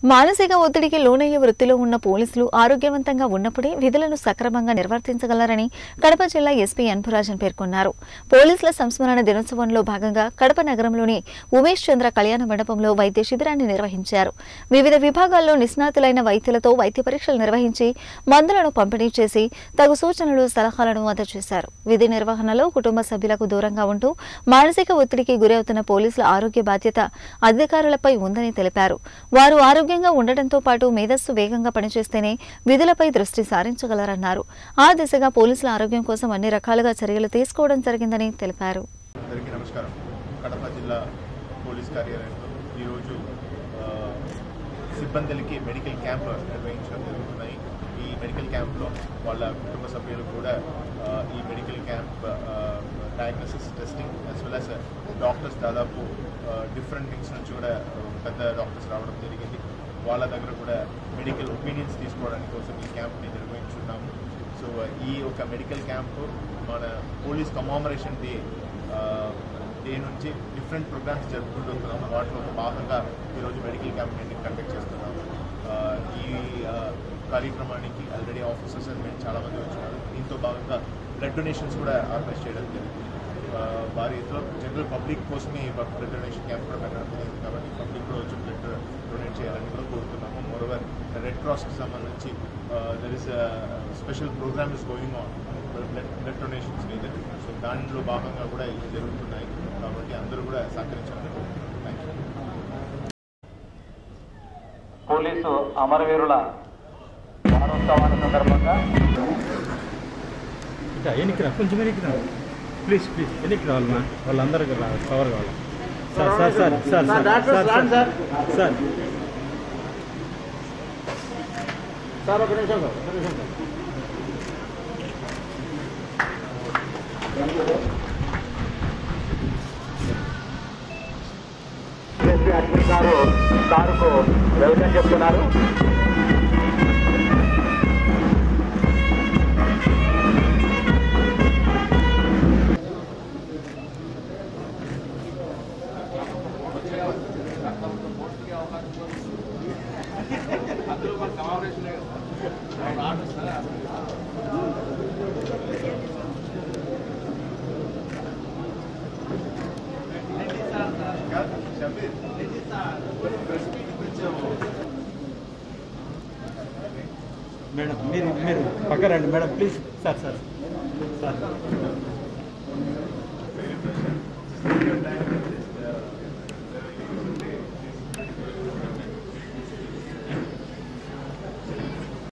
మానసిక ఒత్తిడికి లోనయ్యే వృత్తిలో ఉన్న పోలీసులు ఆరోగ్యవంతంగా ఉన్నప్పుడే విధులను సక్రమంగా నిర్వర్తించగలరని కడప జిల్లా ఎస్పీ అన్పురాజన్ పేర్కొన్నారు పోలీసుల సంస్మరణ దినోత్సవంలో భాగంగా కడప నగరంలోని ఉమేష్ చంద్ర కళ్యాణ మండపంలో వైద్య శిబిరాన్ని నిర్వహించారు వివిధ విభాగాల్లో నిష్ణాతులైన వైద్యులతో వైద్య పరీక్షలు నిర్వహించి మందులను పంపిణీ చేసి తగు సూచనలు సలహాలను అందజేశారు విధి నిర్వహణలో కుటుంబ సభ్యులకు దూరంగా ఉంటూ మానసిక ఒత్తిడికి గురవుతున్న పోలీసుల ఆరోగ్య బాధ్యత అధికారులపై ఉందని తెలిపారు వారు ఆరోగ్యంగా ఉండటంతో పాటు మేధస్సు వేగంగా పనిచేస్తేనే విధులపై దృష్టి సారించగలరన్నారు ఆ దిశగా పోలీసుల ఆరోగ్యం కోసం అన్ని రకాలుగా చర్యలు తీసుకోవడం జరిగిందని తెలిపారు అందరికీ నమస్కారం కడప జిల్లా పోలీస్ కార్యాలయంలో ఈరోజు ఆ, సిబ్బందులకి మెడికల్ క్యాంప్ నిర్వహించడం జరుగుతున్నాయి ఈ మెడికల్ క్యాంప్లో వాళ్ళ కుటుంబ సభ్యులు కూడా ఆ, ఈ medical camp diagnosis testing as well as doctors దాదాపు డిఫరెంట్ థింగ్స్ నుంచి కూడా ఆ, పెద్ద డాక్టర్స్ రావడం జరిగింది వాళ్ళ దగ్గర కూడా మెడికల్ ఒపీనియన్స్ తీసుకోవడానికి కోసం ఈ క్యాంప్ని నిర్వహించున్నాము సో ఈ ఒక మెడికల్ క్యాంప్ మన పోలీస్ కమామరేషన్ డే డే నుంచి డిఫరెంట్ ప్రోగ్రామ్స్ జరుపుకుంటున్నాము వాటిలో ఒక భాగంగా ఈరోజు మెడికల్ క్యాంప్ కండక్ట్ చేస్తున్నాము ఆ, ఈ ఆ, కార్యక్రమానికి ఆల్రెడీ ఆఫీసర్స్ అండ్ మేము చాలామంది వచ్చినారు దీంతో భాగంగా బ్లడ్ డొనేషన్స్ కూడా ఆర్గనైజ్ చేయడం జరిగింది ఆ, వారి ఇతర జనరల్ పబ్లిక్ కోసమే ఈ బ్లడ్ డొనేషన్ క్యాంప్ కూడా పెట్టడం జరిగింది కాబట్టి పబ్లిక్ కూడా వచ్చి బ్లడ్ డొనేట్ చేయాలని కూడా కోరుతున్నాము మోరోవర్ రెడ్ క్రాస్కి సంబంధించి there is special programme is going on blood blood donations మీద సో దాంట్లో భాగంగా కూడా ఇవి జరుగుతున్నాయి కాబట్టి అందరూ కూడా సహకరించాలని కోరుతున్నాను థ్యాంక్ యూ పోలీసు అమరవీరుల వారోత్సవాల సందర్భంగా ఇట్లా ఎన్నికి రా కొంచెం ఎన్నికి రా ప్లీజ్ ప్లీజ్ ఎన్నికి రావాలి మా వాళ్ళందరికీ రా కవర్ కావాలి sir sir sir sir sir sir sir sir sir ఒక నిమిషం సార్ ఒక నిమిషం సార్ ఎస్పీ అశ్విన్ గారు సారుకు వెల్కమ్ చెప్తున్నారు మేడం మీరు మీరు పక్క రండి madam please sir sir sir